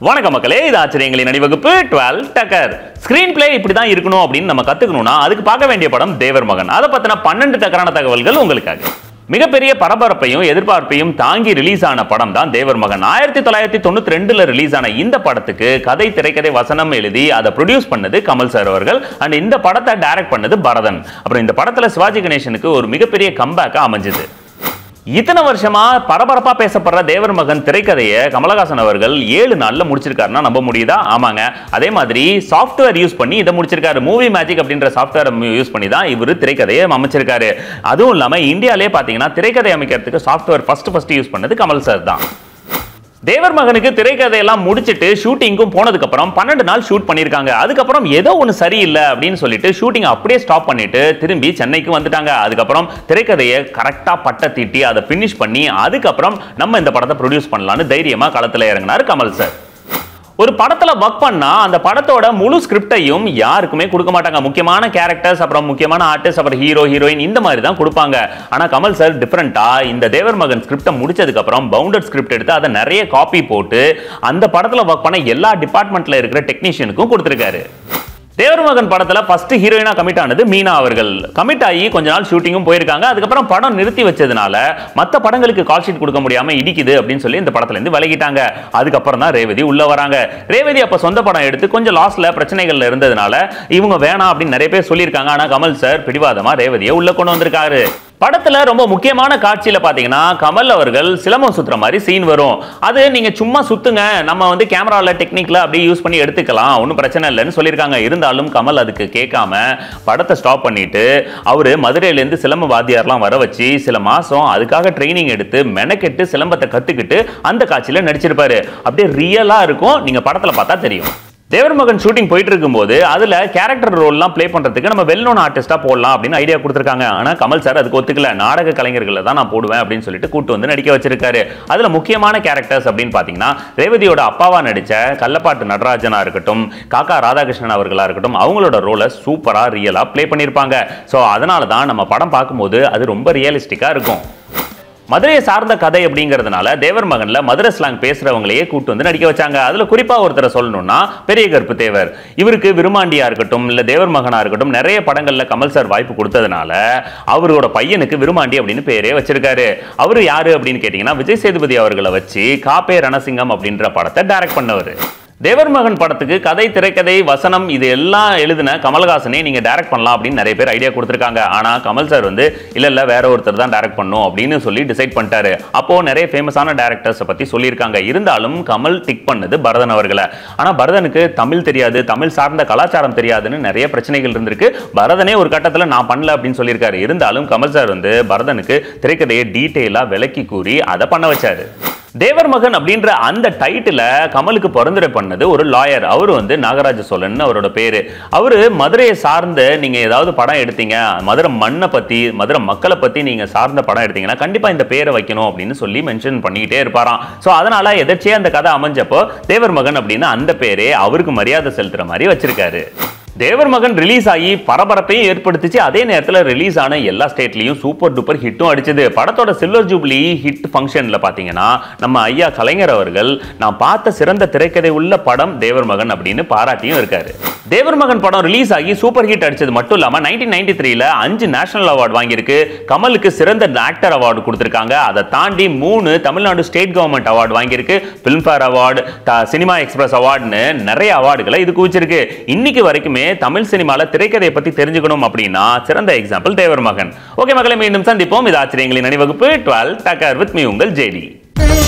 வணக்கம் மக்களே இது ஆச்சரியங்களின் அணிவகுப்பு டுவெல் டக்கர் ஸ்கிரீன் பிளே இப்படி தான் இருக்கணும் அப்படின்னு நம்ம கத்துக்கணும்னா அதுக்கு பார்க்க வேண்டிய படம் தேவர் மகன் அதை பத்தின பன்னெண்டு டக்கரான தகவல்கள் உங்களுக்காக மிகப்பெரிய பரபரப்பையும் எதிர்பார்ப்பையும் தாங்கி ரிலீஸ் ஆன படம் தான் தேவர் மகன் ஆயிரத்தி தொள்ளாயிரத்தி தொண்ணூத்தி ரெண்டுல ரிலீஸ் ஆன இந்த படத்துக்கு கதை திரைக்கதை வசனம் எழுதி அதை ப்ரொடியூஸ் பண்ணது கமல் சார் அவர்கள் அண்ட் இந்த படத்தை டைரக்ட் பண்ணது பரதன் அப்புறம் இந்த படத்துல சிவாஜி கணேசனுக்கு ஒரு மிகப்பெரிய கம்பேக்கா அமைஞ்சது இத்தனை வருஷமா பரபரப்பா பேசப்படுற தேவர் மகன் திரைக்கதையை கமலஹாசன் அவர்கள் ஏழு நாள்ல முடிச்சிருக்காருன்னா நம்ப முடியுதா ஆமாங்க அதே மாதிரி சாஃப்ட்வேர் யூஸ் பண்ணி இதை முடிச்சிருக்காரு மூவி மேஜிக் அப்படின்ற சாஃப்ட்வேர் யூஸ் பண்ணி தான் இவர் திரைக்கதையை அமைச்சிருக்காரு அதுவும் இல்லாம இந்தியாலே பாத்தீங்கன்னா திரைக்கதை அமைக்கிறதுக்கு சாஃப்ட்வேர் ஃபர்ஸ்ட் ஃபர்ஸ்ட் யூஸ் பண்ணது கமல் சார் தான் தேவர் மகனுக்கு திரைக்கதையெல்லாம் முடிச்சிட்டு ஷூட்டிங்கும் போனதுக்கு அப்புறம் பன்னெண்டு நாள் ஷூட் பண்ணியிருக்காங்க அதுக்கப்புறம் ஏதோ ஒன்று சரியில்லை அப்படின்னு சொல்லிட்டு ஷூட்டிங் அப்படியே ஸ்டாப் பண்ணிட்டு திரும்பி சென்னைக்கு வந்துட்டாங்க அதுக்கப்புறம் திரைக்கதையை கரெக்டாக பட்ட தீட்டி அதை ஃபினிஷ் பண்ணி அதுக்கப்புறம் நம்ம இந்த படத்தை ப்ரொடியூஸ் பண்ணலாம்னு தைரியமா களத்தில் இறங்கினார் கமல் சார் ஒரு படத்துல ஒர்க் பண்ணா அந்த படத்தோட முழு ஸ்கிரிப்டையும் யாருக்குமே கொடுக்க மாட்டாங்க முக்கியமான கேரக்டர்ஸ் அப்புறம் முக்கியமான ஆர்டிஸ்ட் அப்புறம் ஹீரோ ஹீரோயின் இந்த மாதிரி தான் கொடுப்பாங்க ஆனா கமல் சார் டிஃப்ரெண்டா இந்த தேவர் மகன் ஸ்கிரிப்டை முடிச்சதுக்கு அப்புறம் பவுண்டட் ஸ்கிரிப்ட் எடுத்து அதை நிறைய காப்பி போட்டு அந்த படத்துல ஒர்க் பண்ண எல்லா டிபார்ட்மெண்ட்ல இருக்கிற டெக்னீஷியனுக்கும் கொடுத்துருக்காரு தேவர் மகன் படத்துல ஃபர்ஸ்ட் ஹீரோயினா கமிட் ஆனது மீனா அவர்கள் கமிட் ஆகி கொஞ்ச நாள் ஷூட்டிங்கும் போயிருக்காங்க அதுக்கப்புறம் படம் நிறுத்தி வச்சதுனால மத்த படங்களுக்கு கால் ஷீட் கொடுக்க முடியாம இடிக்குது அப்படின்னு சொல்லி இந்த படத்துல இருந்து விலகிட்டாங்க அதுக்கப்புறம் தான் ரேவதி உள்ள வராங்க ரேவதி அப்ப சொந்த படம் எடுத்து கொஞ்சம் லாஸ்ல பிரச்சனைகள்ல இருந்ததுனால இவங்க வேணாம் அப்படின்னு நிறைய பேர் சொல்லியிருக்காங்க ஆனா கமல் சார் பிடிவாதமா ரேவதியை உள்ள கொண்டு வந்திருக்காரு படத்துல ரொம்ப முக்கியமான காட்சியில பாத்தீங்கன்னா கமல் அவர்கள் சிலம்பம் சுத்துற மாதிரி சீன் வரும் அது நீங்க சும்மா சுத்துங்க நம்ம வந்து கேமரால டெக்னிக்ல அப்படியே யூஸ் பண்ணி எடுத்துக்கலாம் ஒன்றும் பிரச்சனை இல்லைன்னு சொல்லியிருக்காங்க இருந்தாலும் கமல் அதுக்கு கேட்காம படத்தை ஸ்டாப் பண்ணிட்டு அவரு மதுரையில இருந்து சிலம்ப வாத்தியார்லாம் வர வச்சு சில மாசம் அதுக்காக ட்ரைனிங் எடுத்து மெனக்கெட்டு சிலம்பத்தை கத்துக்கிட்டு அந்த காட்சியில நடிச்சிருப்பாரு அப்படியே ரியலா இருக்கும் நீங்க படத்துல பார்த்தா தெரியும் தேவர் மகன் ஷூட்டிங் போயிட்டு இருக்கும்போது அதுல கேரக்டர் ரோல்லாம் ப்ளே பண்றதுக்கு நம்ம வெல் நோன் ஆர்டிஸ்டா போடலாம் அப்படின்னு ஐடியா கொடுத்துருக்காங்க ஆனா கமல் சார் அதுக்கு ஒத்துக்கல நாடக கலைஞர்களை தான் நான் போடுவேன் அப்படின்னு சொல்லிட்டு கூட்டு வந்து நடிக்க வச்சிருக்காரு அதுல முக்கியமான கேரக்டர்ஸ் அப்படின்னு பாத்தீங்கன்னா ரேவதியோட அப்பாவா நடிச்ச கள்ளப்பாட்டு நடராஜனா இருக்கட்டும் காக்கா ராதாகிருஷ்ணன் அவர்களா இருக்கட்டும் அவங்களோட ரோலை சூப்பரா ரியலா ப்ளே பண்ணியிருப்பாங்க ஸோ அதனால தான் நம்ம படம் பார்க்கும்போது அது ரொம்ப ரியலிஸ்டிக்கா இருக்கும் மதுரையை சார்ந்த கதை அப்படிங்கிறதுனால தேவர் மகன்ல மதுரை ஸ்லாங் பேசுறவங்களையே கூட்டு வந்து நடிக்க வச்சாங்க அதுல குறிப்பா ஒருத்தரை சொல்லணும்னா பெரிய கருப்பு தேவர் இவருக்கு விருமாண்டியா இருக்கட்டும் இல்ல தேவர் மகனா இருக்கட்டும் நிறைய படங்கள்ல கமல் சார் வாய்ப்பு கொடுத்ததுனால அவரோட பையனுக்கு விருமாண்டி அப்படின்னு பேரே வச்சிருக்காரு அவரு யாரு அப்படின்னு கேட்டீங்கன்னா விஜய் சேதுபதி அவர்களை வச்சு காப்பே ரணசிங்கம் அப்படின்ற படத்தை டைரக்ட் பண்ணவர் தேவர் மகன் படத்துக்கு கதை திரைக்கதை வசனம் இது எல்லாம் எழுதின கமல்ஹாசனே நீங்க டைரக்ட் பண்ணலாம் அப்படின்னு நிறைய பேர் ஐடியா கொடுத்துருக்காங்க ஆனா கமல் சார் வந்து இல்ல இல்ல வேற ஒருத்தர் தான் டைரக்ட் பண்ணும் அப்படின்னு சொல்லி டிசைட் பண்ணிட்டாரு அப்போ நிறைய ஃபேமஸான டேரக்டர்ஸை பத்தி சொல்லியிருக்காங்க இருந்தாலும் கமல் டிக் பண்ணது பரதன் அவர்களை ஆனா பரதனுக்கு தமிழ் தெரியாது தமிழ் சார்ந்த கலாச்சாரம் தெரியாதுன்னு நிறைய பிரச்சனைகள் இருந்திருக்கு பரதனே ஒரு கட்டத்துல நான் பண்ணல அப்படின்னு சொல்லியிருக்காரு இருந்தாலும் கமல் சார் வந்து பரதனுக்கு திரைக்கதையை டீட்டெயிலா விளக்கி கூறி அதை பண்ண வச்சாரு தேவர் மகன் அப்படின்ற அந்த டைட்டில கமலுக்கு பிறந்துட பண்ணது ஒரு லாயர் அவர் வந்து நாகராஜ சோழன் அவரோட பேரு அவரு மதுரையை சார்ந்து நீங்க ஏதாவது படம் எடுத்தீங்க மதுரை மண்ணை பத்தி மதுரை மக்களை பத்தி நீங்க சார்ந்த படம் எடுத்தீங்கன்னா கண்டிப்பா இந்த பேரை வைக்கணும் அப்படின்னு சொல்லி மென்ஷன் பண்ணிக்கிட்டே இருப்பாராம் ஸோ அதனால எதாச்சியே அந்த கதை அமைஞ்சப்போ தேவர் மகன் அப்படின்னு அந்த பேரே அவருக்கு மரியாதை செலுத்துற மாதிரி வச்சிருக்காரு தேவர் மகன் ரிலீஸ் ஆகி பரபரப்பையும் ஏற்படுத்திச்சு அதே நேரத்தில் ரிலீஸ் ஆன எல்லா ஸ்டேட்லையும் சூப்பர் டூப்பர் ஹிட்டும் அடிச்சது படத்தோட சில்வர் ஜூப்ளி ஹிட் ஃபங்க்ஷனில் பார்த்தீங்கன்னா நம்ம ஐயா கலைஞர் அவர்கள் நான் பார்த்த சிறந்த திரைக்கதை உள்ள படம் தேவர் மகன் அப்படின்னு பாராட்டியும் இருக்காரு தேவர் மகன் படம் ரிலீஸ் ஆகி சூப்பர் ஹிட் அடிச்சது மட்டும் இல்லாமல் நைன்டீன் நைன்டி த்ரீல அஞ்சு நேஷனல் அவார்டு வாங்கியிருக்கு கமலுக்கு சிறந்த ஆக்டர் அவார்டு கொடுத்துருக்காங்க அதை தாண்டி மூணு தமிழ்நாடு ஸ்டேட் கவர்மெண்ட் அவார்டு வாங்கியிருக்கு ஃபிலிம்ஃபேர் அவார்டு சினிமா எக்ஸ்பிரஸ் அவார்டுன்னு நிறைய அவார்டுகளை இது குவிச்சிருக்கு இன்னைக்கு வரைக்குமே தமிழ் சினிமால திரைக்கதையை பத்தி தெரிஞ்சுக்கணும் அப்படின்னா சிறந்த எக்ஸாம்பிள் தேவர் மகன் ஓகே மக்களை மீண்டும் சந்திப்போம் இது ஆச்சரியங்களின் அணிவகுப்பு டுவெல் டக்கர் வித் மீ உங்கள் ஜேடி